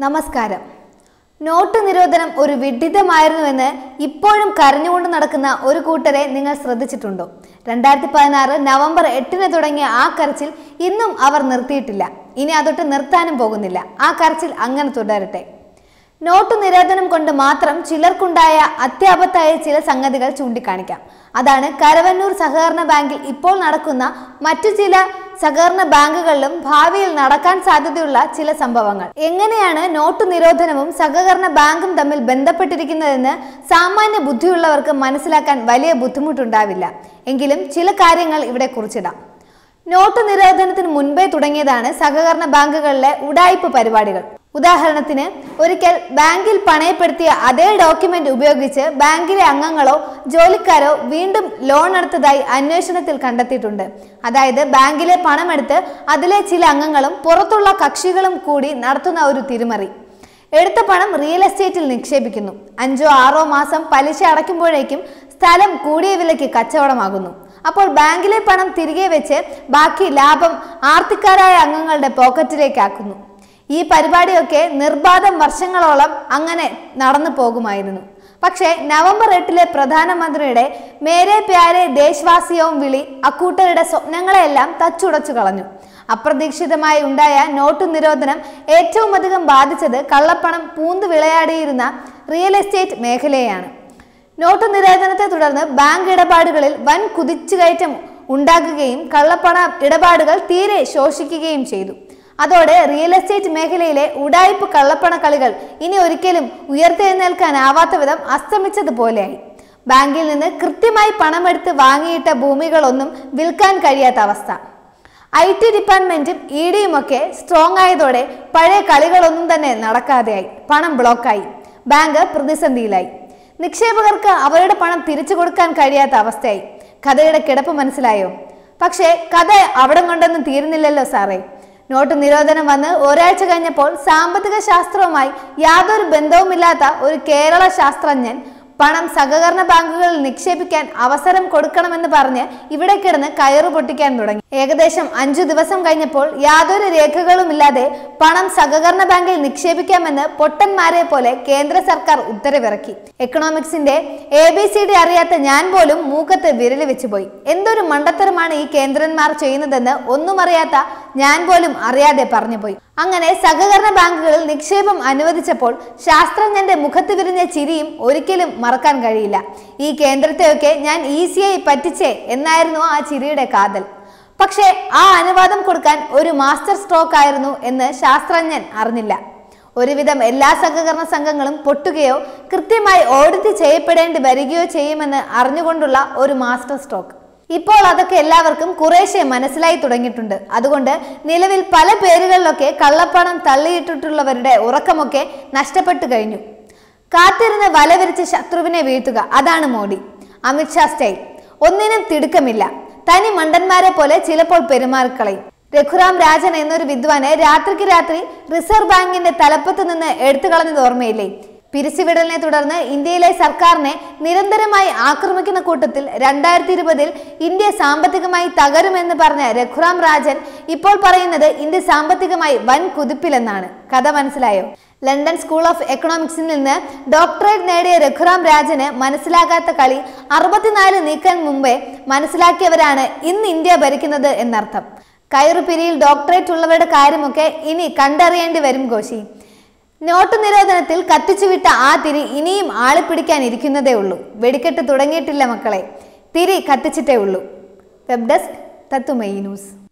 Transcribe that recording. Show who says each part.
Speaker 1: നമസ്കാരം നോട്ട് നിരോധനം ഒരു വിഡിതമായിരുന്നുവെന്ന് ഇപ്പോഴും കരഞ്ഞുകൊണ്ട് നടക്കുന്ന ഒരു കൂട്ടരെ നിങ്ങൾ ശ്രദ്ധിച്ചിട്ടുണ്ടോ രണ്ടായിരത്തി പതിനാറ് നവംബർ എട്ടിന് തുടങ്ങിയ ആ കരച്ചിൽ ഇന്നും അവർ നിർത്തിയിട്ടില്ല ഇനി അതൊട്ട് നിർത്താനും പോകുന്നില്ല ആ കരച്ചിൽ അങ്ങനെ തുടരട്ടെ നോട്ട് നിരോധനം കൊണ്ട് മാത്രം ചിലർക്കുണ്ടായ അത്യാപത്തായ ചില സംഗതികൾ ചൂണ്ടിക്കാണിക്കാം അതാണ് കരവന്നൂർ സഹകരണ ബാങ്കിൽ ഇപ്പോൾ നടക്കുന്ന മറ്റു ചില സഹകരണ ബാങ്കുകളിലും ഭാവിയിൽ നടക്കാൻ സാധ്യതയുള്ള ചില സംഭവങ്ങൾ എങ്ങനെയാണ് നോട്ട് നിരോധനവും സഹകരണ ബാങ്കും തമ്മിൽ ബന്ധപ്പെട്ടിരിക്കുന്നതെന്ന് സാമാന്യ ബുദ്ധിയുള്ളവർക്ക് മനസ്സിലാക്കാൻ വലിയ ബുദ്ധിമുട്ടുണ്ടാവില്ല എങ്കിലും ചില കാര്യങ്ങൾ ഇവിടെ കുറിച്ചിടാം നോട്ട് നിരോധനത്തിന് മുൻപേ തുടങ്ങിയതാണ് സഹകരണ ബാങ്കുകളിലെ ഉഡായിപ്പ് പരിപാടികൾ ഉദാഹരണത്തിന് ഒരിക്കൽ ബാങ്കിൽ പണയപ്പെടുത്തിയ അതേ ഡോക്യുമെന്റ് ഉപയോഗിച്ച് ബാങ്കിലെ അംഗങ്ങളോ ജോലിക്കാരോ വീണ്ടും ലോൺ എടുത്തതായി അന്വേഷണത്തിൽ കണ്ടെത്തിയിട്ടുണ്ട് അതായത് ബാങ്കിലെ പണമെടുത്ത് അതിലെ ചില അംഗങ്ങളും പുറത്തുള്ള കക്ഷികളും കൂടി നടത്തുന്ന ഒരു തിരിമറി എടുത്ത പണം റിയൽ എസ്റ്റേറ്റിൽ നിക്ഷേപിക്കുന്നു അഞ്ചോ ആറോ മാസം പലിശ അടയ്ക്കുമ്പോഴേക്കും സ്ഥലം കൂടിയ വിലയ്ക്ക് കച്ചവടമാകുന്നു അപ്പോൾ ബാങ്കിലെ പണം തിരികെ വെച്ച് ബാക്കി ലാഭം ആർത്തിക്കാരായ അംഗങ്ങളുടെ പോക്കറ്റിലേക്ക് ആക്കുന്നു ഈ പരിപാടിയൊക്കെ നിർബാധം വർഷങ്ങളോളം അങ്ങനെ നടന്നു പോകുമായിരുന്നു പക്ഷേ നവംബർ എട്ടിലെ പ്രധാനമന്ത്രിയുടെ മേരെ പ്യാരെ ദേശവാസിയവും വിളി അക്കൂട്ടരുടെ സ്വപ്നങ്ങളെല്ലാം തച്ചുടച്ചു കളഞ്ഞു അപ്രതീക്ഷിതമായി ഉണ്ടായ നോട്ടു നിരോധനം ഏറ്റവും അധികം ബാധിച്ചത് കള്ളപ്പണം പൂന്തു വിളയാടിയിരുന്ന റിയൽ എസ്റ്റേറ്റ് മേഖലയെയാണ് നോട്ട് നിരോധനത്തെ തുടർന്ന് ബാങ്ക് ഇടപാടുകളിൽ വൻ കുതിച്ചുകയറ്റം ഉണ്ടാകുകയും കള്ളപ്പണ ഇടപാടുകൾ തീരെ ശോഷിക്കുകയും ചെയ്തു അതോടെ റിയൽ എസ്റ്റേറ്റ് മേഖലയിലെ ഉടായ്പ കള്ളപ്പണ കളികൾ ഇനി ഒരിക്കലും ഉയർത്തെഴുന്നേൽക്കാനാവാത്ത വിധം അസ്തമിച്ചതുപോലെയായി ബാങ്കിൽ നിന്ന് കൃത്യമായി പണമെടുത്ത് വാങ്ങിയിട്ട ഭൂമികളൊന്നും വിൽക്കാൻ കഴിയാത്ത അവസ്ഥ ഐ ടി ഡിപ്പാർട്ട്മെന്റും ഇ ഡിയും ഒക്കെ സ്ട്രോങ് ആയതോടെ പഴയ കളികളൊന്നും തന്നെ നടക്കാതെയായി പണം ബ്ലോക്കായി ബാങ്ക് പ്രതിസന്ധിയിലായി നിക്ഷേപകർക്ക് അവരുടെ പണം തിരിച്ചു കൊടുക്കാൻ കഴിയാത്ത അവസ്ഥയായി കഥയുടെ കിടപ്പ് മനസ്സിലായോ പക്ഷേ കഥ അവിടം കൊണ്ടൊന്നും തീരുന്നില്ലല്ലോ സാറേ നോട്ട് നിരോധനം വന്ന് ഒരാഴ്ച കഴിഞ്ഞപ്പോൾ സാമ്പത്തിക ശാസ്ത്രവുമായി യാതൊരു ബന്ധവുമില്ലാത്ത ഒരു കേരള ശാസ്ത്രജ്ഞൻ പണം സഹകരണ ബാങ്കുകളിൽ നിക്ഷേപിക്കാൻ അവസരം കൊടുക്കണമെന്ന് പറഞ്ഞ് ഇവിടെ കിടന്ന് കയറു പൊട്ടിക്കാൻ തുടങ്ങി ഏകദേശം അഞ്ചു ദിവസം കഴിഞ്ഞപ്പോൾ യാതൊരു രേഖകളുമില്ലാതെ പണം സഹകരണ ബാങ്കിൽ നിക്ഷേപിക്കാമെന്ന് പൊട്ടന്മാരെ പോലെ കേന്ദ്ര സർക്കാർ ഉത്തരവിറക്കി എക്കണോമിക്സിന്റെ എ ബി സി ഡി അറിയാത്ത ഞാൻ പോലും മൂക്കത്ത് വിരല് വെച്ചുപോയി എന്തൊരു മണ്ടത്തരമാണ് ഈ കേന്ദ്രന്മാർ ചെയ്യുന്നതെന്ന് ഒന്നും അറിയാത്ത ഞാൻ പോലും അറിയാതെ പറഞ്ഞുപോയി അങ്ങനെ സഹകരണ ബാങ്കുകളിൽ നിക്ഷേപം അനുവദിച്ചപ്പോൾ ശാസ്ത്രജ്ഞന്റെ മുഖത്ത് വിരിഞ്ഞ ചിരിയും ഒരിക്കലും മറക്കാൻ കഴിയില്ല ഈ കേന്ദ്രത്തെയൊക്കെ ഞാൻ ഈസിയായി പറ്റിച്ചേ എന്നായിരുന്നു ആ ചിരിയുടെ കാതൽ പക്ഷേ ആ അനുവാദം കൊടുക്കാൻ ഒരു മാസ്റ്റർ സ്ട്രോക്ക് ആയിരുന്നു എന്ന് ശാസ്ത്രജ്ഞൻ അറിഞ്ഞില്ല ഒരുവിധം എല്ലാ സഹകരണ സംഘങ്ങളും പൊട്ടുകയോ കൃത്യമായി ഓഡിറ്റ് ചെയ്യപ്പെടേണ്ടി വരികയോ ചെയ്യുമെന്ന് അറിഞ്ഞുകൊണ്ടുള്ള ഒരു മാസ്റ്റർ സ്ട്രോക്ക് ഇപ്പോൾ അതൊക്കെ എല്ലാവർക്കും കുറേശ്ശെ മനസ്സിലായി തുടങ്ങിയിട്ടുണ്ട് അതുകൊണ്ട് നിലവിൽ പല പേരുകളിലൊക്കെ കള്ളപ്പണം തള്ളിയിട്ടിട്ടുള്ളവരുടെ ഉറക്കമൊക്കെ നഷ്ടപ്പെട്ടു കഴിഞ്ഞു കാത്തിരുന്ന് വലവിരിച്ച് ശത്രുവിനെ വീഴ്ത്തുക അതാണ് മോഡി അമിത്ഷാ സ്റ്റൈൽ ഒന്നിനും തിടുക്കമില്ല തനി മണ്ടന്മാരെ പോലെ ചിലപ്പോൾ പെരുമാറിക്കളയും രഘുറാം രാജൻ എന്നൊരു വിദ്വാനെ രാത്രിക്ക് രാത്രി റിസർവ് ബാങ്കിന്റെ തലപ്പത്ത് നിന്ന് എടുത്തു കളഞ്ഞത് ഓർമ്മയില്ലേ പിരിച്ചുവിടലിനെ തുടർന്ന് ഇന്ത്യയിലെ സർക്കാരിനെ നിരന്തരമായി ആക്രമിക്കുന്ന കൂട്ടത്തിൽ രണ്ടായിരത്തി ഇരുപതിൽ ഇന്ത്യ സാമ്പത്തികമായി തകരുമെന്ന് പറഞ്ഞ രഘുറാം രാജൻ ഇപ്പോൾ പറയുന്നത് ഇന്ത്യ സാമ്പത്തികമായി വൻ കുതിപ്പിലെന്നാണ് കഥ മനസ്സിലായോ ലണ്ടൻ സ്കൂൾ ഓഫ് എക്കണോമിക്സിൽ നിന്ന് ഡോക്ടറേറ്റ് നേടിയ രഘുറാം രാജന് മനസ്സിലാകാത്ത കളി അറുപത്തിനാല് നീക്കാൻ മുമ്പേ മനസ്സിലാക്കിയവരാണ് ഇന്ന് ഇന്ത്യ ഭരിക്കുന്നത് എന്നർത്ഥം കയറുപിരിയിൽ ഡോക്ടറേറ്റ് ഉള്ളവരുടെ കാര്യമൊക്കെ ഇനി കണ്ടറിയേണ്ടി വരും കോശി നോട്ട് നിരോധനത്തിൽ കത്തിച്ചുവിട്ട ആ തിരി ഇനിയും ആളിപ്പിടിക്കാൻ ഇരിക്കുന്നതേ ഉള്ളൂ വെടിക്കെട്ട് തുടങ്ങിയിട്ടില്ല മക്കളെ തിരി കത്തിച്ചിട്ടേ ഉള്ളൂ വെബ് ഡെസ്ക് തത്തുമൈ ന്യൂസ്